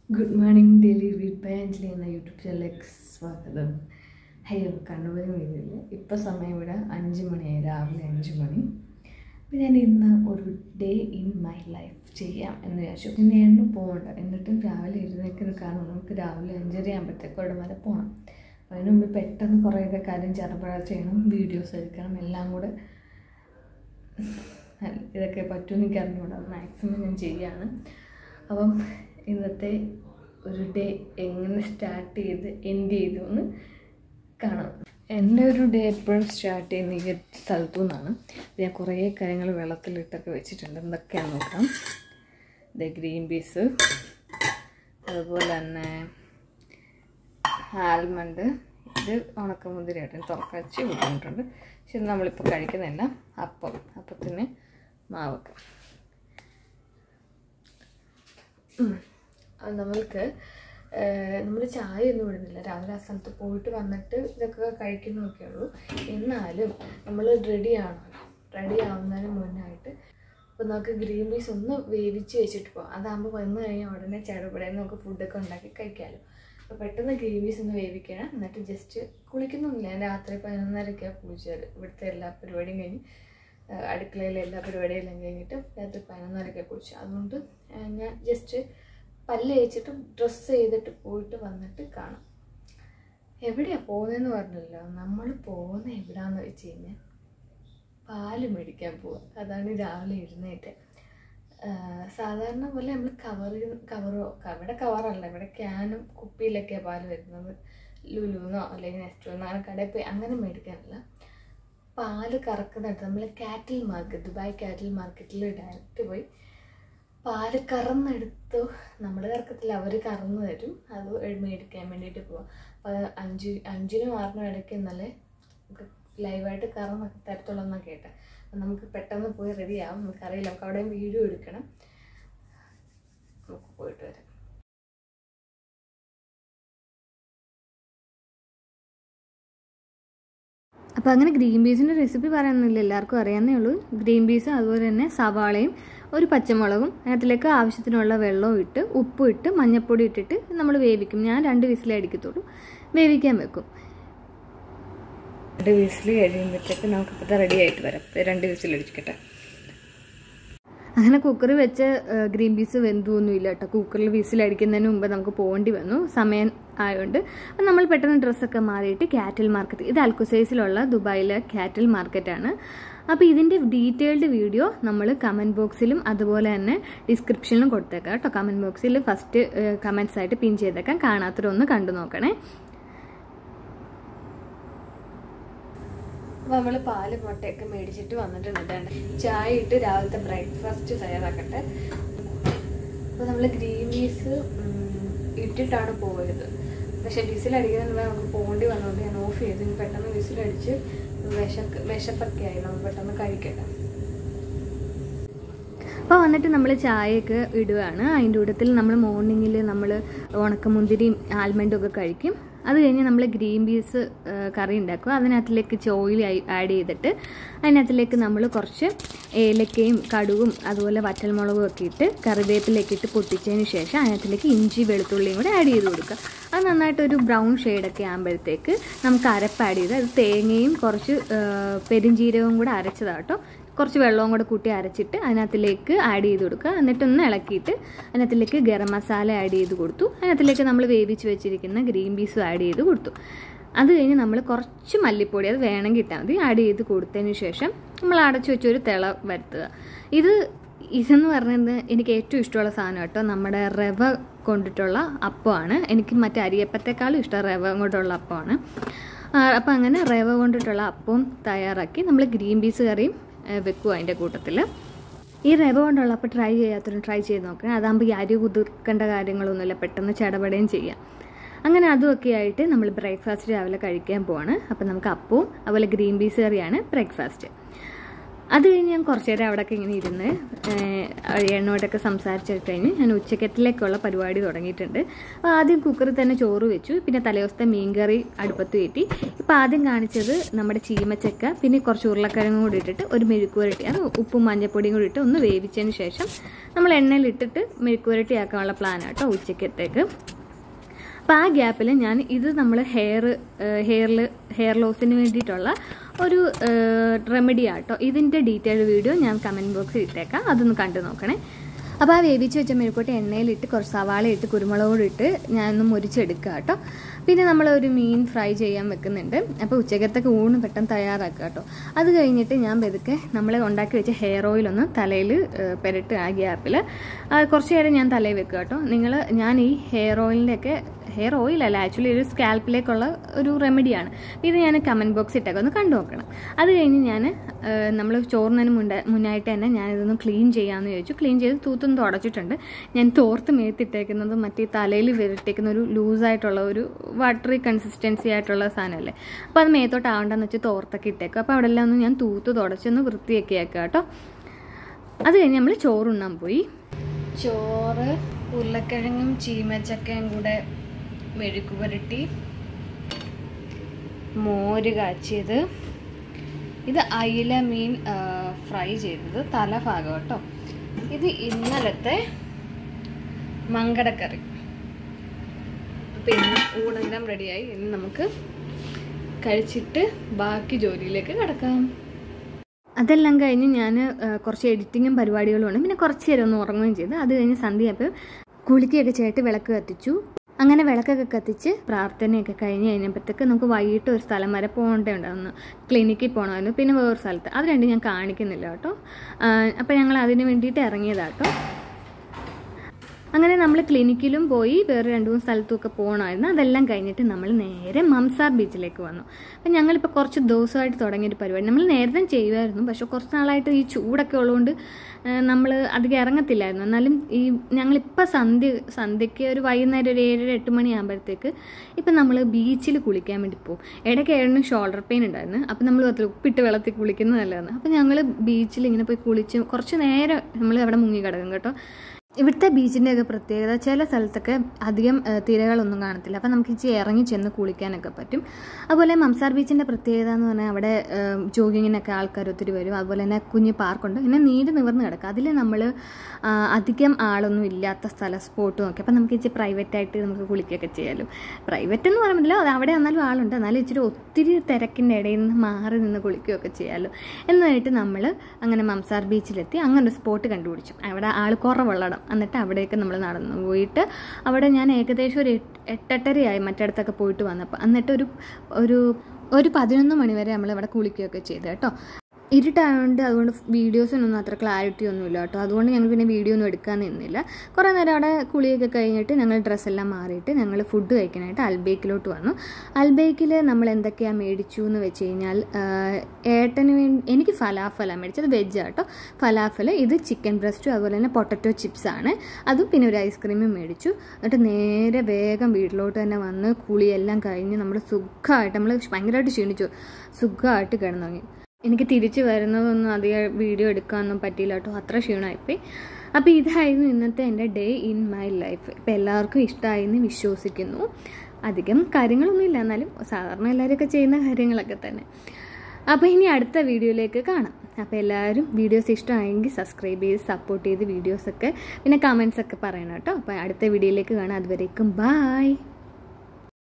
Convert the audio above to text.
good morning daily weed by Anjali എന്ന YouTube ചാനലിലേക്ക് സ്വാഗതം അയ്യോ കണ്ണുപോലും വീടില്ല ഇപ്പോൾ സമയം ഇവിടെ അഞ്ച് മണിയായി രാവിലെ അഞ്ച് മണി അപ്പോൾ ഞാൻ ഇന്ന് ഒരു ഡേ ഇൻ മൈ ലൈഫ് ചെയ്യാം എന്ന് വിചാരിച്ചു പിന്നെ എണ്ണ പോകണ്ട എന്നിട്ടും രാവിലെ എഴുന്നേക്കുന്നത് കാരണം നമുക്ക് രാവിലെ അഞ്ചര ആകുമ്പോഴത്തേക്ക് അവിടെ വരെ പോകണം അപ്പോൾ അതിന് മുമ്പ് പെട്ടെന്ന് കുറേയൊക്കെ കാര്യം ചെറുപഴ ചെയ്യണം വീഡിയോസ് എടുക്കണം എല്ലാം കൂടെ ഇതൊക്കെ പറ്റുമെന്ന് എനിക്ക് അറിഞ്ഞുകൂടാ മാക്സിമം ഞാൻ ചെയ്യാണ് അപ്പം ഇന്നത്തെ ഒരു ഡേ എങ്ങനെ സ്റ്റാർട്ട് ചെയ്ത് എൻഡ് ചെയ്തു എന്ന് കാണാം എൻ്റെ ഒരു ഡേ എപ്പോഴും സ്റ്റാർട്ട് ചെയ്യുന്ന ഈ ഒരു സ്ഥലത്തു നിന്നാണ് ഞാൻ കുറേ കാര്യങ്ങൾ വെള്ളത്തിലിട്ടൊക്കെ വെച്ചിട്ടുണ്ട് എന്തൊക്കെയാണെന്ന് നോക്കാം ഇത് ഗ്രീൻ പീസ് അതുപോലെ തന്നെ ആൽമണ്ട് ഇത് ഉണക്കമുന്തിരിയായിട്ട് തുറക്കച്ച് ബുദ്ധിമുട്ടുണ്ട് പക്ഷെ ഇത് നമ്മളിപ്പോൾ കഴിക്കുന്നില്ല അപ്പം അപ്പത്തിന് മാവൊക്കെ അത് നമ്മൾക്ക് നമ്മൾ ചായ ഒന്നും ഇടുന്നില്ല രാവിലെ ആ സ്ഥലത്ത് പോയിട്ട് വന്നിട്ട് ഇതൊക്കെ കഴിക്കുന്നതൊക്കെ ഉള്ളൂ എന്നാലും നമ്മൾ റെഡി ആണല്ലോ റെഡി ആവുന്നതിന് മുന്നായിട്ട് അപ്പോൾ നമുക്ക് ഗ്രീൻ പീസ് ഒന്ന് വേവിച്ച് വെച്ചിട്ട് പോകാം അതാകുമ്പോൾ വന്നു കഴിഞ്ഞാൽ ഉടനെ ചടപടയിൽ നമുക്ക് ഫുഡൊക്കെ ഉണ്ടാക്കി കഴിക്കാമല്ലോ അപ്പോൾ പെട്ടെന്ന് ഗ്രീൻ പീസ് ഒന്ന് വേവിക്കണം എന്നിട്ട് ജസ്റ്റ് കുളിക്കുന്നൊന്നുമില്ല ഞാൻ രാത്രി പതിനൊന്നരയ്ക്കാണ് കുളിച്ചത് ഇവിടുത്തെ എല്ലാ പരിപാടിയും കഴിഞ്ഞ് അടുക്കളയിലെ എല്ലാ പരിപാടിയെല്ലാം കഴിഞ്ഞിട്ട് രാത്രി പതിനൊന്നരയ്ക്കാണ് കുളിച്ചത് അതുകൊണ്ട് ഞാൻ ജസ്റ്റ് പല്ല് തേച്ചിട്ട് ഡ്രസ്സ് ചെയ്തിട്ട് പോയിട്ട് വന്നിട്ട് കാണാം എവിടെയാണ് പോകുന്നതെന്ന് പറഞ്ഞല്ലോ നമ്മൾ പോകുന്ന എവിടാന്ന് വെച്ച് കഴിഞ്ഞാൽ പാല് മേടിക്കാൻ പോവുക അതാണ് രാവിലെ എഴുന്നേറ്റ് സാധാരണ പോലെ നമ്മൾ കവറിൽ കവറോ ഇവിടെ കവറല്ല ഇവിടെ ക്യാനും കുപ്പിയിലൊക്കെയാണ് പാല് വരുന്നത് ലുലുന്നോ അല്ലെങ്കിൽ നെസ്റ്റോന്നോ അങ്ങനെ കടയിൽ പോയി അങ്ങനെ മേടിക്കാനല്ല പാല് കറക്കുന്നിടത്ത് നമ്മൾ കാറ്റിൽ മാർക്കറ്റ് ദുബായ് കാറ്റിൽ മാർക്കറ്റിൽ ഡയറക്റ്റ് പോയി പാല് കറന്നെടുത്തു നമ്മൾ കറക്കത്തില്ല അവർ കറന്ന് തരും അത് മേടിക്കാൻ വേണ്ടിയിട്ട് പോവാം അപ്പോൾ അഞ്ച് അഞ്ചിനും ആറിനും ഇടയ്ക്ക് ഇന്നലെ നമുക്ക് ലൈവായിട്ട് കറന്നൊക്കെ തരത്തുള്ളതെന്നാണ് കേട്ടത് അപ്പം നമുക്ക് പെട്ടെന്ന് പോയി റെഡി ആവും നമുക്കറിയില്ല നമുക്ക് അവിടെ വീഡിയോ എടുക്കണം നമുക്ക് പോയിട്ട് വരാം അപ്പോൾ അങ്ങനെ ഗ്രീൻ പീസിൻ്റെ റെസിപ്പി പറയാനൊന്നുമില്ല എല്ലാവർക്കും അറിയാവുന്നേ ഉള്ളൂ ഗ്രീൻ പീസും അതുപോലെ തന്നെ സവാളയും ഒരു പച്ചമുളകും അതിനകത്തിലേക്ക് ആവശ്യത്തിനുള്ള വെള്ളവും ഇട്ട് ഉപ്പും ഇട്ട് മഞ്ഞൾപ്പൊടി ഇട്ടിട്ട് നമ്മൾ വേവിക്കും ഞാൻ രണ്ട് വിസിലേ അടിക്കത്തുള്ളൂ വേവിക്കാൻ വെക്കും രണ്ട് വിസിൽ കഴിയുമ്പോഴത്തേക്ക് നമുക്ക് ഇപ്പോൾ റെഡി ആയിട്ട് വരാം രണ്ട് വിസിൽ അടിച്ചിട്ടെ അങ്ങനെ കുക്കറിൽ വെച്ച് ഗ്രീൻ പീസ് വെന്തൊന്നുമില്ല കേട്ടോ കുക്കറിൽ വിസിലടിക്കുന്നതിന് മുമ്പ് നമുക്ക് പോകേണ്ടി വന്നു സമയം ആയതുകൊണ്ട് അപ്പം നമ്മൾ പെട്ടെന്ന് ഡ്രസ്സൊക്കെ മാറിയിട്ട് കാറ്റൽ മാർക്കറ്റ് ഇത് അൽക്കുസൈസിലുള്ള ദുബായിലെ കാറ്റൽ മാർക്കറ്റാണ് അപ്പോൾ ഇതിൻ്റെ ഡീറ്റെയിൽഡ് വീഡിയോ നമ്മൾ കമൻറ്റ് ബോക്സിലും അതുപോലെ തന്നെ ഡിസ്ക്രിപ്ഷനിലും കൊടുത്തേക്കാം കേട്ടോ കമൻറ്റ് ബോക്സിൽ ഫസ്റ്റ് കമൻറ്റ്സ് ആയിട്ട് പിൻ ചെയ്തേക്കാം കാണാത്തവരൊന്ന് കണ്ടു നോക്കണേ അപ്പോൾ നമ്മൾ പാല് മുട്ടയൊക്കെ മേടിച്ചിട്ട് വന്നിട്ടുണ്ട് ചായ ഇട്ട് രാവിലത്തെ ബ്രേക്ക്ഫാസ്റ്റ് തയ്യാറാക്കട്ടെ അപ്പോൾ നമ്മൾ ഗ്രീൻ പീസ് ഇട്ടിട്ടാണ് പോയത് പക്ഷെ വിസിലടിക്കുന്നതിന് നമുക്ക് പോകേണ്ടി വന്നുകൊണ്ട് ഞാൻ ഓഫ് ചെയ്തു ഇനി പെട്ടെന്ന് വിസിലടിച്ച് വിശക്ക് വിശപ്പൊക്കെ ആയി നമ്മൾ പെട്ടെന്ന് കഴിക്കട്ടെ അപ്പോൾ വന്നിട്ട് നമ്മൾ ചായയൊക്കെ ഇടുകയാണ് അതിൻ്റെ കൂട്ടത്തിൽ നമ്മൾ മോർണിംഗിൽ നമ്മൾ ഉണക്കമുന്തിരിയും ആൽമണ്ടും ഒക്കെ കഴിക്കും അത് കഴിഞ്ഞ് നമ്മൾ ഗ്രീൻ പീസ് കറി ഉണ്ടാക്കും അതിനകത്തിലേക്ക് ചോയിൽ ആഡ് ചെയ്തിട്ട് അതിനകത്തിലേക്ക് നമ്മൾ കുറച്ച് ഏലക്കയും കടുകും അതുപോലെ വറ്റൽമുളകും ഒക്കെ ഇട്ട് കറിവേപ്പിലേക്ക് ഇട്ട് പൊട്ടിച്ചതിന് ശേഷം അതിനകത്തിലേക്ക് ഇഞ്ചി വെളുത്തുള്ളിയും കൂടെ ആഡ് ചെയ്ത് കൊടുക്കുക അത് നന്നായിട്ടൊരു ബ്രൗൺ ഷെയ്ഡൊക്കെ ആകുമ്പോഴത്തേക്ക് നമുക്ക് അരപ്പ് ആഡ് ചെയ്ത് അത് തേങ്ങയും കുറച്ച് പെരിഞ്ചീരകവും കൂടെ അരച്ചതാട്ടോ കുറച്ച് വെള്ളവും കൂടെ കൂട്ടി അരച്ചിട്ട് അതിനകത്തിലേക്ക് ആഡ് ചെയ്ത് കൊടുക്കുക എന്നിട്ടൊന്ന് ഇളക്കിയിട്ട് അതിനകത്തിലേക്ക് ഗരം മസാല ആഡ് ചെയ്ത് കൊടുത്തു അതിനകത്തിലേക്ക് നമ്മൾ വേവിച്ച് വെച്ചിരിക്കുന്ന ഗ്രീൻ പീസും ആഡ് ചെയ്ത് കൊടുത്തു അത് കഴിഞ്ഞ് നമ്മൾ കുറച്ച് മല്ലിപ്പൊടി അത് വേണമെങ്കിൽ ഇട്ടാൽ മതി ആഡ് ചെയ്ത് കൊടുത്തതിന് ശേഷം നമ്മൾ അടച്ചു വെച്ചൊരു തിള വരുത്തുക ഇത് ഇതെന്ന് പറയുന്നത് എനിക്ക് ഏറ്റവും ഇഷ്ടമുള്ള സാധനം കേട്ടോ നമ്മുടെ റവ കൊണ്ടിട്ടുള്ള അപ്പമാണ് എനിക്ക് മറ്റേ അരിയപ്പത്തെക്കാളും ഇഷ്ടം റവ കൊണ്ടുള്ള അപ്പമാണ് അപ്പോൾ അങ്ങനെ റവ കൊണ്ടിട്ടുള്ള അപ്പവും തയ്യാറാക്കി നമ്മൾ ഗ്രീൻ പീസ് കറിയും വെക്കുക അതിൻ്റെ കൂട്ടത്തിൽ ഈ റവ കൊണ്ടുള്ള അപ്പോൾ ട്രൈ ചെയ്യാത്തവരും ട്രൈ ചെയ്ത് നോക്കണം അതാകുമ്പോൾ ഈ അരി കുതിർക്കേണ്ട കാര്യങ്ങളൊന്നുമില്ല പെട്ടെന്ന് ചടപടയും ചെയ്യാം അങ്ങനെ അതുമൊക്കെ ആയിട്ട് നമ്മൾ ബ്രേക്ക്ഫാസ്റ്റ് രാവിലെ കഴിക്കാൻ പോവാണ് അപ്പോൾ നമുക്ക് അപ്പവും അതുപോലെ ഗ്രീൻ പീസ് കറിയാണ് ബ്രേക്ക്ഫാസ്റ്റ് അത് കഴിഞ്ഞ് ഞാൻ കുറച്ച് നേരം അവിടെയൊക്കെ ഇങ്ങനെ ഇരുന്ന് ഏഹ്, എണ്ണോട്ടൊക്കെ സംസാരിച്ചിട്ട് കഴിഞ്ഞ് ഞാൻ ഉച്ചക്കത്തിലേക്കുള്ള പരിപാടി തുടങ്ങിയിട്ടുണ്ട് അപ്പോൾ ആദ്യം കുക്കറിൽ തന്നെ ചോറ് വെച്ചു പിന്നെ തലേദിവസത്തെ മീൻകറി അടുപ്പത്ത് കയറ്റി ഇപ്പോൾ ആദ്യം കാണിച്ചത് നമ്മുടെ ചീമച്ചക്ക പിന്നെ കുറച്ച് ഉരുളക്കിഴങ്ങും കൂടി ഇട്ടിട്ട് ഒരു മെഴുക്കുവരട്ടി അത് ഉപ്പും മഞ്ഞപ്പൊടിയും കൂടി ഇട്ട് ഒന്ന് വേവിച്ചതിന് ശേഷം നമ്മൾ എണ്ണയിൽ ഇട്ടിട്ട് മെഴുക്കുവരട്ടി ആക്കാനുള്ള പ്ലാനാണ് കേട്ടോ ഉച്ചക്കത്തേക്ക് അപ്പോൾ ആ ഗ്യാപ്പിൽ ഞാൻ ഇത് നമ്മൾ ഹെയർ ഹെയറിൽ ഹെയർ ലോസിന് വേണ്ടിയിട്ടുള്ള ഒരു റെമഡി ആട്ടോ ഇതിൻ്റെ ഡീറ്റെയിൽ വീഡിയോ ഞാൻ കമൻറ്റ് ബോക്സിൽ ഇട്ടേക്കാം അതൊന്ന് കണ്ടു നോക്കണേ അപ്പോൾ ആ വേവിച്ച് വെച്ച മെഴുക്കോട്ട് എണ്ണയിലിട്ട് കുറച്ച് സവാള ഇട്ട് കുരുമുളകോട് ഇട്ട് ഞാനൊന്ന് മുരിച്ചെടുക്കുക കേട്ടോ പിന്നെ നമ്മൾ ഒരു മീൻ ഫ്രൈ ചെയ്യാൻ വെക്കുന്നുണ്ട് അപ്പോൾ ഉച്ചക്കത്തൊക്കെ ഊണ് പെട്ടെന്ന് തയ്യാറാക്കുക കേട്ടോ അത് കഴിഞ്ഞിട്ട് ഞാൻ പതുക്കെ നമ്മൾ ഉണ്ടാക്കി വെച്ച ഹെയർ ഓയിൽ ഒന്ന് തലയിൽ പെരട്ട് ആ ഗ്യാപ്പിൽ കുറച്ച് നേരം ഞാൻ തലയിൽ വെക്കുക കേട്ടോ നിങ്ങൾ ഞാൻ ഈ ഹെയർ ഓയിലിൻ്റെയൊക്കെ ഹെയർ ഓയിൽ അല്ല ആക്ച്വലി ഒരു സ്കാൽപ്പിലേക്കുള്ള ഒരു റെമഡിയാണ് ഇത് ഞാൻ കമൻറ്റ് ബോക്സ് ഇട്ടേക്ക് ഒന്ന് കണ്ടു നോക്കണം അത് കഴിഞ്ഞ് ഞാൻ നമ്മൾ ചോറിനു മുന്നേ മുന്നായിട്ട് തന്നെ ഞാൻ ഇതൊന്ന് ക്ലീൻ ചെയ്യാമെന്ന് ചോദിച്ചു ക്ലീൻ ചെയ്ത് തൂത്തൊന്ന് തുടച്ചിട്ടുണ്ട് ഞാൻ തോർത്ത് മേത്തിട്ടേക്കുന്നത് മറ്റേ തലയിൽ വരട്ടേക്കുന്ന ഒരു ലൂസായിട്ടുള്ള ഒരു വാട്ടറി കൺസിസ്റ്റൻസി ആയിട്ടുള്ള സാധനമല്ലേ അപ്പോൾ അത് മേത്തോട്ട് ആവണ്ടെന്ന് വെച്ച് തോർത്തൊക്കെ ഇട്ടേക്കും അപ്പോൾ അവിടെ എല്ലാം ഒന്ന് ഞാൻ തൂത്ത് തുടച്ചൊന്ന് വൃത്തിയൊക്കെ ആക്കുക കേട്ടോ അത് കഴിഞ്ഞ് നമ്മൾ ചോറുണ്ണാൻ പോയി ചോറ് ഉരുളക്കിഴങ്ങും ചീമച്ചക്കയും കൂടെ മെഴുക്ക് പുരട്ടി മോര് കാച്ചിയത് ഇത് അയില മീൻ ആ, ഫ്രൈ ചെയ്തത് തലഭാഗം കേട്ടോ ഇത് ഇന്നലത്തെ മങ്കടക്കറി അപ്പം ഇന്ന് ഊണെല്ലാം റെഡിയായി ഇനി നമുക്ക് കഴിച്ചിട്ട് ബാക്കി ജോലിയിലേക്ക് കിടക്കാം അതെല്ലാം കഴിഞ്ഞ് ഞാൻ കുറച്ച് എഡിറ്റിങ്ങും പരിപാടികളും ഉണ്ട് പിന്നെ കുറച്ച് നേരം ഒന്ന് ഉറങ്ങുകയും ചെയ്തു അത് കഴിഞ്ഞ് സന്ധ്യയപ്പോൾ കുളിക്കുകയൊക്കെ ചെയ്തിട്ട് വിളക്ക് കത്തിച്ചു അങ്ങനെ വിളക്കൊക്കെ കത്തിച്ച് പ്രാർത്ഥനയൊക്കെ കഴിഞ്ഞ് കഴിഞ്ഞപ്പോഴത്തേക്ക് നമുക്ക് വൈകിട്ട് ഒരു സ്ഥലം വരെ പോകേണ്ടതുണ്ടായിരുന്നു ക്ലിനിക്കിൽ പോകണമായിരുന്നു പിന്നെ വേറൊരു സ്ഥലത്ത് അത് രണ്ടും ഞാൻ കാണിക്കുന്നില്ല കേട്ടോ അപ്പോൾ ഞങ്ങൾ അതിന് വേണ്ടിയിട്ട് ഇറങ്ങിയതാട്ടോ അങ്ങനെ നമ്മൾ ക്ലിനിക്കിലും പോയി വേറെ രണ്ട് മൂന്ന് സ്ഥലത്തുമൊക്കെ പോകണമായിരുന്നു അതെല്ലാം കഴിഞ്ഞിട്ട് നമ്മൾ നേരെ മംസാർ ബീച്ചിലേക്ക് വന്നു അപ്പം ഞങ്ങളിപ്പോൾ കുറച്ച് ദിവസമായിട്ട് തുടങ്ങിയൊരു പരിപാടി നമ്മൾ നേരത്തെ ചെയ്യുമായിരുന്നു പക്ഷെ കുറച്ച് നാളായിട്ട് ഈ ചൂടൊക്കെ ഉള്ളതുകൊണ്ട് നമ്മൾ അധികം ഇറങ്ങത്തില്ലായിരുന്നു എന്നാലും ഈ ഞങ്ങളിപ്പോൾ സന്ധ്യ സന്ധ്യയ്ക്ക് ഒരു വൈകുന്നേരം ഒരു ഏഴര എട്ട് മണിയാകുമ്പോഴത്തേക്ക് ഇപ്പം നമ്മൾ ബീച്ചിൽ കുളിക്കാൻ വേണ്ടി പോകും ഇടയ്ക്ക് ഏഴിന് ഷോൾഡർ പെയിൻ ഉണ്ടായിരുന്നു അപ്പം നമ്മൾ പത്ത് ഉപ്പിട്ട് വെള്ളത്തിൽ കുളിക്കുന്നത് നല്ലതാണ് അപ്പം ഞങ്ങൾ ബീച്ചിൽ ഇങ്ങനെ പോയി കുളിച്ച് കുറച്ച് നേരം നമ്മൾ അവിടെ മുങ്ങി കിടക്കും കേട്ടോ ഇവിടുത്തെ ബീച്ചിൻ്റെ ഒക്കെ പ്രത്യേകത ചില സ്ഥലത്തൊക്കെ അധികം ഏഹ്, തിരകളൊന്നും കാണത്തില്ല അപ്പം നമുക്ക് ഇച്ചിരി ഇറങ്ങി ചെന്ന് കുളിക്കാനൊക്കെ പറ്റും അതുപോലെ മംസാർ ബീച്ചിൻ്റെ പ്രത്യേകത എന്ന് പറഞ്ഞാൽ അവിടെ ഏഹ്, ജോഗിങ്ങിനൊക്കെ ആൾക്കാർ ഒത്തിരി വരും അതുപോലെ തന്നെ കുഞ്ഞ് പാർക്കുണ്ട് പിന്നെ നീര് നിവർന്ന് കിടക്കുക അതിൽ നമ്മൾ അധികം ആളൊന്നും ഇല്ലാത്ത സ്ഥലം സ്പോട്ട് നോക്കി അപ്പം നമുക്ക് ഇച്ചിരി പ്രൈവറ്റായിട്ട് നമുക്ക് കുളിക്കുകയൊക്കെ ചെയ്യാമല്ലോ പ്രൈവറ്റ് എന്ന് പറയുമ്പോൾ അത് അവിടെ വന്നാലും ആളുണ്ട് എന്നാലും ഇച്ചിരി ഒത്തിരി തിരക്കിൻ്റെ ഇടയിൽ നിന്ന് മാറി നിന്ന് കുളിക്കുകയൊക്കെ ചെയ്യാമല്ലോ എന്നിട്ട് നമ്മൾ അങ്ങനെ മംസാർ ബീച്ചിലെത്തി അങ്ങനെ ഒരു സ്പോട്ട് കണ്ടുപിടിച്ചു അവിടെ ആൾ കുറവുള്ളടം എന്നിട്ട് അവിടേക്ക് നമ്മൾ നടന്നു പോയിട്ട് അവിടെ ഞാൻ ഏകദേശം ഒരു എട്ട് എട്ടെട്ടരയായി മറ്റിടത്തൊക്കെ പോയിട്ട് വന്നപ്പോൾ എന്നിട്ട് ഒരു ഒരു ഒരു പതിനൊന്ന് മണി വരെ നമ്മൾ ഇവിടെ കുളിക്കുകയൊക്കെ ചെയ്തു കേട്ടോ ഇരുട്ടായതുകൊണ്ട് അതുകൊണ്ട് വീഡിയോസിനൊന്നും അത്ര ക്ലാരിറ്റി ഒന്നുമില്ല കേട്ടോ അതുകൊണ്ട് ഞങ്ങൾ പിന്നെ വീഡിയോ ഒന്നും എടുക്കാൻ നിന്നില്ല കുറേ നേരം അവിടെ കുളിയൊക്കെ കഴിഞ്ഞിട്ട് ഞങ്ങൾ ഡ്രസ്സെല്ലാം മാറിയിട്ട് ഞങ്ങൾ ഫുഡ് കഴിക്കാനായിട്ട് അൽബേക്കിലോട്ട് വന്നു അൽബേക്കിൽ നമ്മൾ എന്തൊക്കെയാണ് മേടിച്ചു എന്ന് വെച്ച് കഴിഞ്ഞാൽ ആഹ്, ഏട്ടന് വേണ്ടി എനിക്ക് ഫലാഫലാണ് മേടിച്ചത് വെജ് കേട്ടോ ഫലാഫൽ ഇത് ചിക്കൻ ബ്രസ്റ്റും അതുപോലെ തന്നെ പൊട്ടറ്റോ ചിപ്സാണ് അതും പിന്നെ ഒരു ഐസ്ക്രീമും മേടിച്ചു എന്നിട്ട് നേരെ വേഗം വീട്ടിലോട്ട് തന്നെ വന്ന് കുളിയെല്ലാം കഴിഞ്ഞ് നമ്മൾ സുഖമായിട്ട് നമ്മൾ ഭയങ്കരമായിട്ട് ക്ഷീണിച്ചു സുഖമായിട്ട് കിടന്നുറങ്ങി എനിക്ക് തിരിച്ചു വരുന്നതൊന്നും അധികം വീഡിയോ എടുക്കാനൊന്നും പറ്റിയില്ല കേട്ടോ അത്ര ക്ഷീണമായിപ്പോയി അപ്പോൾ ഇതായിരുന്നു ഇന്നത്തെ എൻ്റെ ഡേ ഇൻ മൈ ലൈഫ് ഇപ്പം എല്ലാവർക്കും ഇഷ്ടമായി എന്ന് വിശ്വസിക്കുന്നു അധികം കാര്യങ്ങളൊന്നും ഇല്ല എന്നാലും സാധാരണ എല്ലാവരൊക്കെ ചെയ്യുന്ന കാര്യങ്ങളൊക്കെ തന്നെ അപ്പോൾ ഇനി അടുത്ത വീഡിയോയിലേക്ക് കാണാം അപ്പോൾ എല്ലാവരും വീഡിയോസ് ഇഷ്ടമായെങ്കിൽ സബ്സ്ക്രൈബ് ചെയ്ത് സപ്പോർട്ട് ചെയ്ത് വീഡിയോസൊക്കെ പിന്നെ കമൻസ് ഒക്കെ പറയണം കേട്ടോ അപ്പോൾ അടുത്ത വീഡിയോയിലേക്ക് കാണാം അതുവരേക്കും ബായ്